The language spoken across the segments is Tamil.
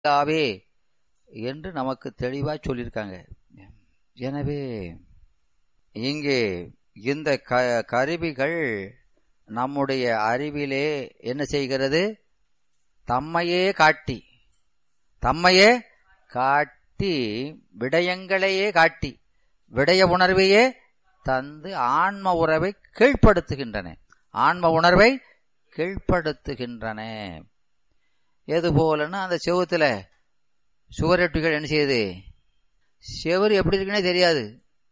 ஆவே என்று நமக்கு தெளிவா சொல்லியிருக்காங்க எனவே இங்கே இந்த க கருவிகள் நம்முடைய அறிவிலே என்ன செய்கிறது தம்மையே காட்டி தம்மையே காட்டி விடயங்களையே காட்டி விடய உணர்வையே தந்து ஆன்ம உறவை கீழ்ப்படுத்துகின்றன ஆன்ம உணர்வை கீழ்ப்படுத்துகின்றன எது போலன்னு அந்த செவுத்துல சுவரொட்டிகள் என்ன செய்யுது செவர் எப்படி இருக்குன்னே தெரியாது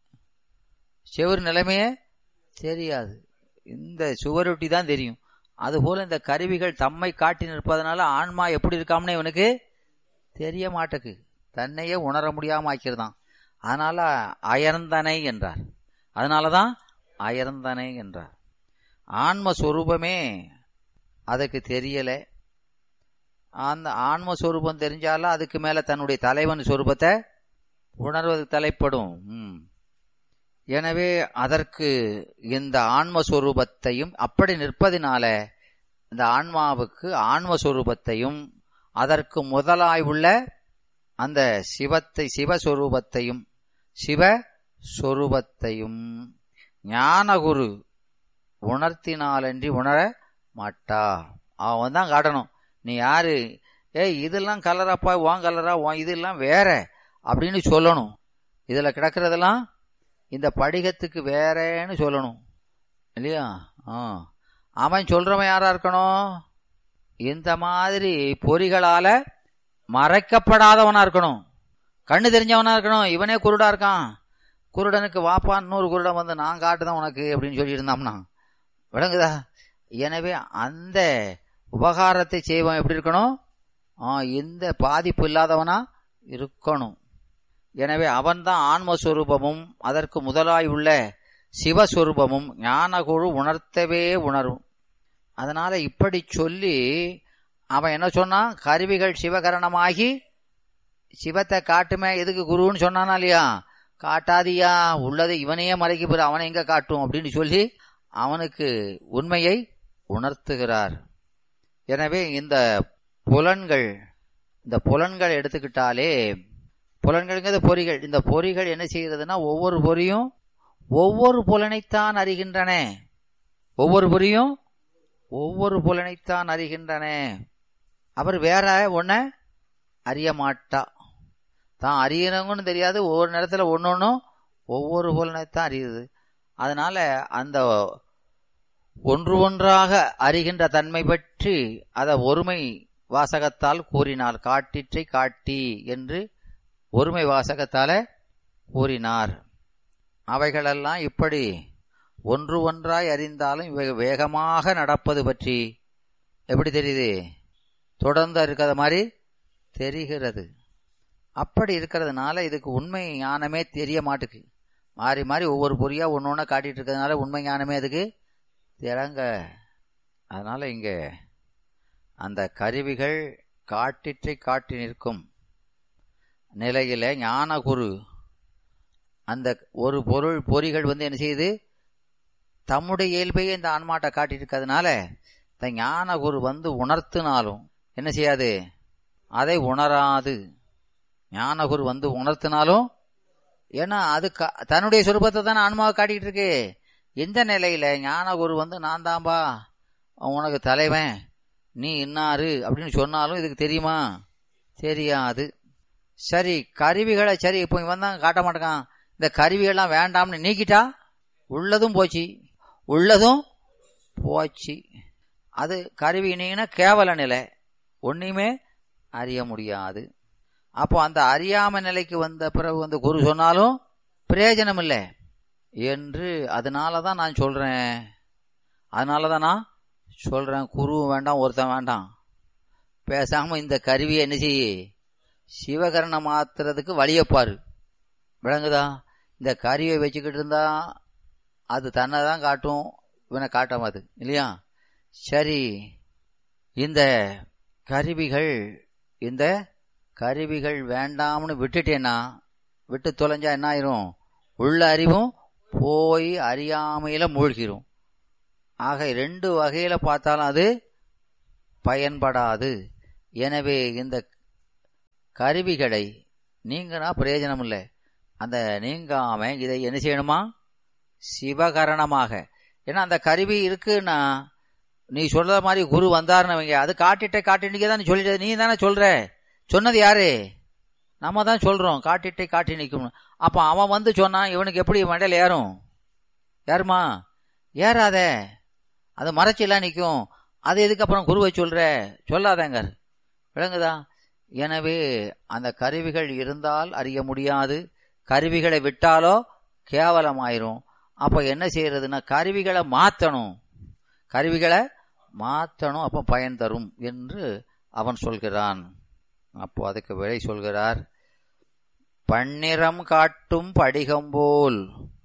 செவர் நிலைமையே தெரியாது இந்த சுவரொட்டி தான் தெரியும் அதுபோல இந்த கருவிகள் தம்மை காட்டி நிற்பதனால ஆன்மா எப்படி இருக்காம்னு இவனுக்கு தெரிய மாட்டேக்கு தன்னையே உணர முடியாம ஆக்கிறதான் அதனால அயர்ந்தனை என்றார் அதனாலதான் அயர்ந்தனை என்றார் ஆன்மஸ்வரூபமே அதுக்கு தெரியல அந்த ஆன்மஸ்வரூபம் தெரிஞ்சாலும் அதுக்கு மேல தன்னுடைய தலைவன் சொரூபத்தை உணர்வதற்கு தலைப்படும் ம். எனவே அதற்கு இந்த ஆன்மஸ்வரூபத்தையும் அப்படி நிற்பதினால இந்த ஆன்மாவுக்கு ஆன்மஸ்வரூபத்தையும் அதற்கு முதலாய் உள்ள அந்த சிவத்தை சிவஸ்வரூபத்தையும் சிவ சொரூபத்தையும் ஞானகுரு உணர்த்தினாலன்றி உணர மாட்டா அவன் தான் காட்டணும் நீ யாரு ஏய் இதெல்லாம் கலராப்பா உன் கலரா உன் இதெல்லாம் வேற அப்படின்னு சொல்லணும் இதுல கிடக்கிறதெல்லாம் இந்த படிகத்துக்கு வேறேன்னு சொல்லணும் இல்லையா ஆ அவன் சொல்றவன் யாரா இருக்கணும் இந்த மாதிரி பொறிகளால மறைக்கப்படாதவனா இருக்கணும் கண்ணு தெரிஞ்சவனா இருக்கணும் இவனே குருடா இருக்கான் குருடனுக்கு வாப்பா இன்னொரு குருடன் வந்து நான் காட்டுதான் உனக்கு அப்படின்னு சொல்லி இருந்தாம்னா விளங்குதா எனவே அந்த உபகாரத்தை செய்வன் எப்படி இருக்கணும் ஆ, எந்த பாதிப்பு இல்லாதவனா இருக்கணும் எனவே அவன்தான் ஆன்மஸ்வரூபமும் அதற்கு முதலாய் உள்ள சிவஸ்வரூபமும் ஞானகுரு உணர்த்தவே உணரும் அதனால இப்படி சொல்லி அவன் என்ன சொன்னான் கருவிகள் சிவகரணமாகி சிவத்தை காட்டுமே எதுக்கு குருன்னு சொன்னானா இல்லையா காட்டாதியா உள்ளதை இவனையே மறைக்க போற அவனை எங்க காட்டும் அப்படின்னு சொல்லி அவனுக்கு உண்மையை உணர்த்துகிறார் எனவே இந்த புலன்கள் இந்த புலன்கள் எடுத்துக்கிட்டாலே புலன்கள்ங்கிறது பொறிகள் இந்த பொறிகள் என்ன செய்யறதுன்னா ஒவ்வொரு பொறியும் ஒவ்வொரு புலனைத்தான் அறிகின்றன ஒவ்வொரு பொறியும் ஒவ்வொரு புலனைத்தான் அறிகின்றன அவர் வேற ஒன்ன அறிய மாட்டா தான் அறியறவங்கன்னு தெரியாது ஒவ்வொரு நேரத்துல ஒன்னொன்னும் ஒவ்வொரு புலனைத்தான் அறியுது அதனால அந்த ஒன்று ஒன்றாக அறிகின்ற தன்மை பற்றி அதை ஒருமை வாசகத்தால் கூறினார் காட்டிற்றை காட்டி என்று ஒருமை வாசகத்தால கூறினார் அவைகளெல்லாம் இப்படி ஒன்று ஒன்றாய் அறிந்தாலும் இவை வேகமாக நடப்பது பற்றி எப்படி தெரியுது தொடர்ந்து இருக்கிற மாதிரி தெரிகிறது அப்படி இருக்கிறதுனால இதுக்கு உண்மை ஞானமே தெரிய மாட்டுக்கு மாறி மாறி ஒவ்வொரு பொறியா ஒன்று ஒன்றா காட்டிட்டு இருக்கிறதுனால உண்மை ஞானமே அதுக்கு திறங்க அதனால இங்க அந்த கருவிகள் காட்டிற்றை காட்டி நிற்கும் நிலையில ஞானகுரு அந்த ஒரு பொருள் பொறிகள் வந்து என்ன செய்யுது தம்முடைய இயல்பையே இந்த ஆன்மாட்டை காட்டிட்டு இருக்கிறதுனால இந்த ஞானகுரு வந்து உணர்த்தினாலும் என்ன செய்யாது அதை உணராது ஞானகுரு வந்து உணர்த்தினாலும் ஏன்னா அது க- தன்னுடைய சுரூபத்தை தானே ஆன்மாவை காட்டிட்டு இருக்கு எந்த நிலையில ஞானகுரு வந்து நான் தான்பா உனக்கு தலைவன் நீ இன்னாரு அப்படின்னு சொன்னாலும் இதுக்கு தெரியுமா தெரியாது சரி கருவிகளை சரி இப்போ இவன் தான் காட்ட மாட்டேங்கான் இந்த கருவிகள்லாம் வேண்டாம்னு நீக்கிட்டா உள்ளதும் போச்சு உள்ளதும் போச்சு அது கருவி நீங்கன்னா கேவல நிலை ஒன்றையுமே அறிய முடியாது அப்போ அந்த அறியாம நிலைக்கு வந்த பிறகு வந்து குரு சொன்னாலும் பிரயோஜனம் இல்லை என்று அதனால தான் நான் சொல்றேன் அதனால தான் நான் சொல்றேன் குரு வேண்டாம் ஒருத்தன் வேண்டாம் பேசாம இந்த கருவியை என்ன செய்ய சிவகரணம் மாத்துறதுக்கு வழியப்பாரு விளங்குதா இந்த கருவியை வச்சுக்கிட்டு இருந்தா அது தன்னை தான் காட்டும் இவனை காட்டாமது இல்லையா சரி இந்த கருவிகள் இந்த கருவிகள் வேண்டாம்னு விட்டுட்டேன்னா விட்டு தொலைஞ்சா என்ன ஆயிரும் உள்ள அறிவும் போய் அறியாமையில மூழ்கிரும் ஆக ரெண்டு வகையில பார்த்தாலும் அது பயன்படாது எனவே இந்த கருவிகளை நீங்கினா பிரயோஜனம் இல்லை அந்த நீங்காம இதை என்ன செய்யணுமா சிவகரணமாக ஏன்னா அந்த கருவி இருக்குன்னா நீ சொல்ற மாதிரி குரு வந்தாருன்னு வைங்க அது காட்டிட்ட காட்டினிக்கே தான் நீ சொல்லிட்டு நீ தானே சொல்ற சொன்னது யாரு நம்ம தான் சொல்றோம் காட்டிட்டை காட்டி நிற்கும் அப்ப அவன் வந்து சொன்னான் இவனுக்கு எப்படி மண்டையில் ஏறும் ஏறுமா ஏறாத அது மறைச்சிலாம் நிற்கும் அது எதுக்கு அப்புறம் குருவை சொல்ற சொல்லாதங்க விளங்குதா எனவே அந்த கருவிகள் இருந்தால் அறிய முடியாது கருவிகளை விட்டாலோ கேவலமாயிரும் அப்ப என்ன செய்யறதுன்னா கருவிகளை மாத்தணும் கருவிகளை மாத்தணும் அப்ப பயன் தரும் என்று அவன் சொல்கிறான் அப்போ அதுக்கு விடை சொல்கிறார் பன்னிறம் காட்டும் படிகம் போல்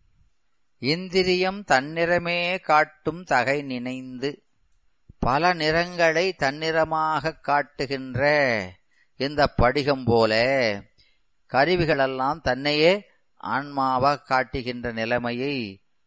இந்திரியம் தன்னிறமே காட்டும் தகை நினைந்து பல நிறங்களை தன்னிறமாக காட்டுகின்ற இந்த படிகம் போல கருவிகளெல்லாம் தன்னையே ஆன்மாவாக காட்டுகின்ற நிலைமையை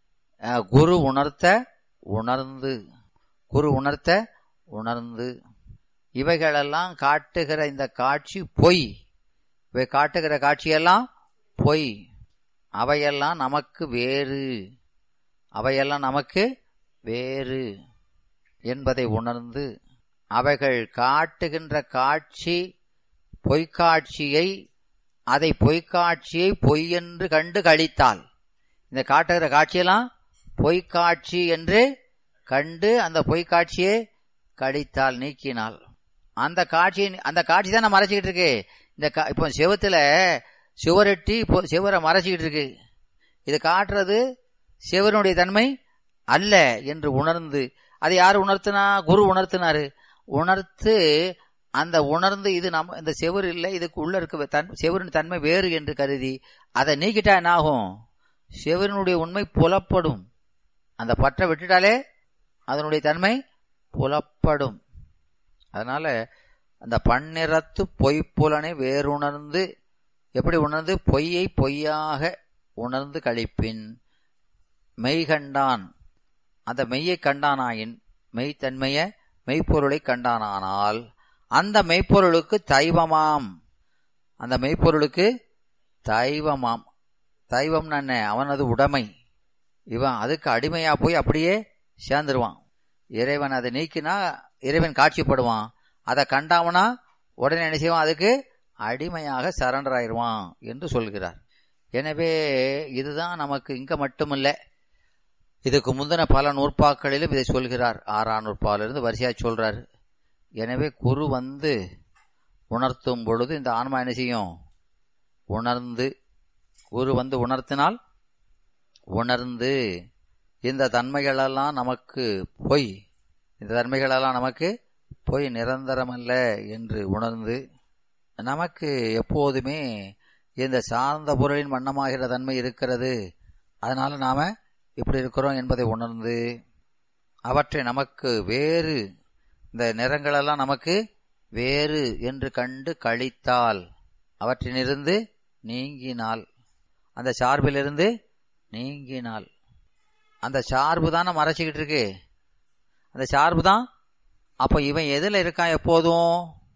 குரு உணர்த்த உணர்ந்து குரு உணர்த்த உணர்ந்து இவைகளெல்லாம் காட்டுகிற இந்த காட்சி பொய் இவை காட்டுகிற காட்சியெல்லாம் பொய் அவையெல்லாம் நமக்கு வேறு அவையெல்லாம் நமக்கு வேறு என்பதை உணர்ந்து அவைகள் காட்டுகின்ற காட்சி பொய்க்காட்சியை அதை பொய்க்காட்சியை பொய் என்று கண்டு கழித்தால் இந்த காட்டுகிற காட்சியெல்லாம் பொய்க்காட்சி என்று கண்டு அந்த பொய்க்காட்சியை கழித்தால் நீக்கினாள் அந்த காட்சி அந்த காட்சி தான் மறைச்சிக்கிட்டு இருக்கு இந்த இப்போ செவத்துல சுவரெட்டி இப்போ சிவரை மறைச்சிக்கிட்டு இருக்கு இது காட்டுறது சிவனுடைய தன்மை அல்ல என்று உணர்ந்து அது யார் உணர்த்தினா குரு உணர்த்தினாரு உணர்த்து அந்த உணர்ந்து இது நம்ம இந்த செவர் இல்லை இதுக்கு உள்ள இருக்க தன் செவரின் தன்மை வேறு என்று கருதி அதை நீக்கிட்டா என்ன ஆகும் செவரினுடைய உண்மை புலப்படும் அந்த பற்றை விட்டுட்டாலே அதனுடைய தன்மை புலப்படும் அதனால அந்த பன்னிறத்து பொய்ப்புலனை வேறுணர்ந்து எப்படி உணர்ந்து பொய்யை பொய்யாக உணர்ந்து கழிப்பின் மெய் கண்டான் அந்த மெய்யை கண்டானாயின் மெய்த்தன்மைய மெய்ப்பொருளை கண்டானானால் அந்த மெய்ப்பொருளுக்கு தைவமாம் அந்த மெய்ப்பொருளுக்கு தைவமாம் தைவம் என்ன அவனது உடைமை இவன் அதுக்கு அடிமையா போய் அப்படியே சேர்ந்துருவான் இறைவன் அதை நீக்கினா இறைவன் காட்சிப்படுவான் அதை கண்டாவனா உடனே என்ன செய்வான் அதுக்கு அடிமையாக சரண்டர் ஆயிடுவான் என்று சொல்கிறார் எனவே இதுதான் நமக்கு இங்க மட்டுமில்ல இதுக்கு முந்தின பல நூற்பாக்களிலும் இதை சொல்கிறார் ஆறாம் நூற்பாலிருந்து வரிசையா சொல்றாரு எனவே குரு வந்து உணர்த்தும் பொழுது இந்த ஆன்மா என்ன செய்யும் உணர்ந்து குரு வந்து உணர்த்தினால் உணர்ந்து இந்த தன்மைகளெல்லாம் நமக்கு பொய் இந்த தன்மைகளெல்லாம் நமக்கு பொய் நிரந்தரமல்ல என்று உணர்ந்து நமக்கு எப்போதுமே இந்த சார்ந்த பொருளின் வண்ணமாகிற தன்மை இருக்கிறது அதனால நாம இப்படி இருக்கிறோம் என்பதை உணர்ந்து அவற்றை நமக்கு வேறு இந்த நிறங்களெல்லாம் நமக்கு வேறு என்று கண்டு கழித்தால் அவற்றினிருந்து நீங்கினால் அந்த சார்பிலிருந்து நீங்கினால் அந்த சார்பு தானே மறைச்சிக்கிட்டு இருக்கு அந்த சார்பு தான் அப்ப இவன் எதுல இருக்கான் எப்போதும்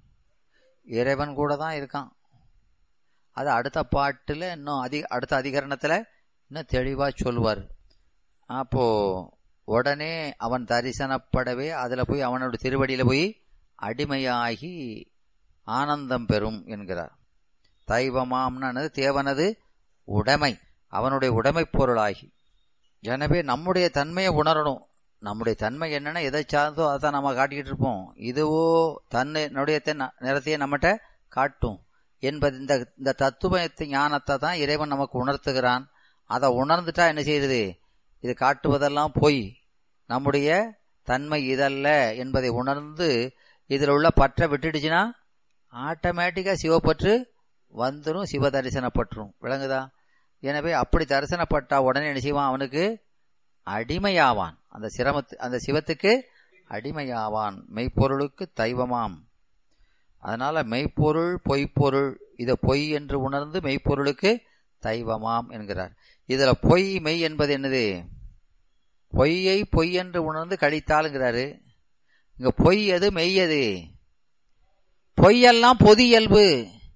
இறைவன் கூட தான் இருக்கான் அது அடுத்த பாட்டுல இன்னும் அதிக அடுத்த அதிகரணத்துல இன்னும் தெளிவா சொல்லுவார் அப்போ உடனே அவன் தரிசனப்படவே அதுல போய் அவனோட திருவடியில போய் அடிமையாகி ஆனந்தம் பெறும் என்கிறார் தைவமாம்னது தேவனது உடைமை அவனுடைய உடைமை பொருளாகி எனவே நம்முடைய தன்மையை உணரணும் நம்முடைய தன்மை என்னன்னா எதை சார்ந்தோ அதை நம்ம காட்டிக்கிட்டு இருப்போம் இதுவோ தன்னுடைய நிறத்தையே நம்மகிட்ட காட்டும் என்பது இந்த இந்த தத்துவத்தை ஞானத்தை தான் இறைவன் நமக்கு உணர்த்துகிறான் அதை உணர்ந்துட்டா என்ன செய்யுது இது காட்டுவதெல்லாம் பொய் நம்முடைய தன்மை இதல்ல என்பதை உணர்ந்து இதில் உள்ள பற்றை விட்டுடுச்சுன்னா ஆட்டோமேட்டிக்கா சிவப்பற்று வந்துடும் சிவ தரிசனப்பற்றும் விளங்குதா எனவே அப்படி தரிசனப்பட்டா உடனே என்ன செய்வான் அவனுக்கு அடிமையாவான் அந்த சிரமத்து அந்த சிவத்துக்கு அடிமையாவான் மெய்ப்பொருளுக்கு தெய்வமாம் அதனால மெய்ப்பொருள் பொய்ப்பொருள் இதை பொய் என்று உணர்ந்து மெய்ப்பொருளுக்கு தெய்வமாம் என்கிறார் இதுல பொய் மெய் என்பது என்னது பொய்யை பொய் என்று உணர்ந்து கழித்தாளுங்கிறாரு இங்க பொய் எது மெய் எது பொய்யெல்லாம் பொது இயல்பு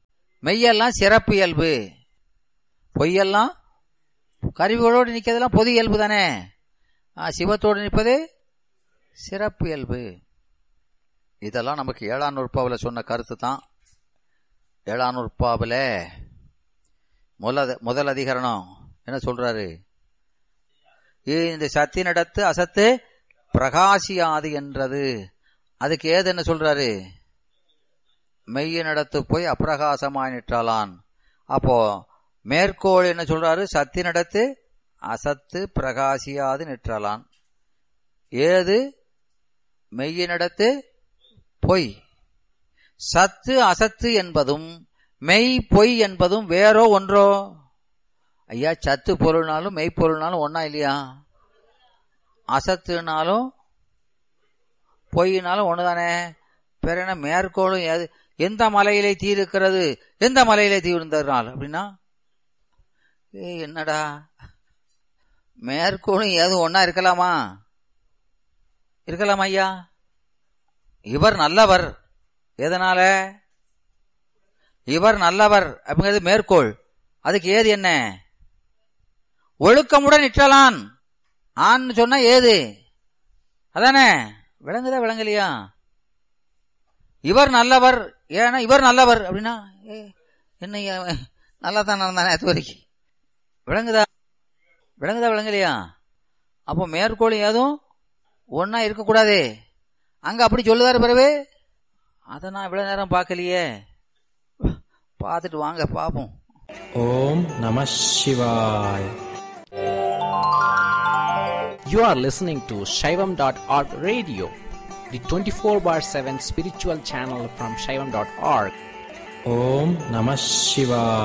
மெய்யெல்லாம் சிறப்பு இயல்பு பொய்யெல்லாம் கருவிகளோடு நிற்கிறதெல்லாம் பொது இயல்பு தானே ஆ, சிவத்தோடு நிற்பது சிறப்பு இயல்பு இதெல்லாம் நமக்கு ஏழாம் நூற்பாவில் சொன்ன கருத்து தான் ஏழாம் நூற்பாவில் முதல் முதல் அதிகரணம் என்ன சொல்றாரு இ- இந்த சத்தினிடத்து அசத்து பிரகாசியாது என்றது அதுக்கு ஏது என்ன சொல்றாரு மெய்யனிடத்து போய் அப்பிரகாசமாய் நிற்றாளான் அப்போ மேற்கோள் என்ன சொல்றாரு சத்தினிடத்து அசத்து பிரகாசியாது நிற்றாளான் ஏது மெய்யனிடத்து பொய் சத்து அசத்து என்பதும் மெய் பொய் என்பதும் வேறோ ஒன்றோ ஐயா சத்து பொருள்னாலும் மெய் பொருள்னாலும் ஒன்னா இல்லையா அசத்துனாலும் பொய்னாலும் ஒண்ணுதானே பிற என்ன மேற்கோளும் எது எந்த மலையிலே தீ இருக்கிறது எந்த மலையிலே தீ இருந்ததுனால் அப்படின்னா ஏய் என்னடா மேற்கோளும் ஏதும் ஒன்னா இருக்கலாமா இருக்கலாமா ஐயா இவர் நல்லவர் எதனால இவர் நல்லவர் அப்படிங்கிறது மேற்கோள் அதுக்கு ஏது என்ன ஒழுக்கமுடன் நிற்றலான் ஆன்னு சொன்னா ஏது அதானே விளங்குதா விளங்கலையா இவர் நல்லவர் ஏன்னா இவர் நல்லவர் அப்படின்னா ஏ, என்ன ஐயா, நல்லா தான் நடந்தானே அது வரைக்கும் விளங்குதா விளங்குதா விளங்கலையா அப்போ மேற்கோள் ஏதும் ஒன்னா இருக்கக்கூடாது அங்க அப்படி சொல்லுதாரு பிறகு அதை நான் இவ்வளவு நேரம் பார்க்கலையே பார்த்துட்டு வாங்க பார்ப்போம் Om Namah Shivaya. You are listening to Shaivam.org radio, the 24 bar 7 spiritual channel from Shaivam.org. Om Namah Shivaya.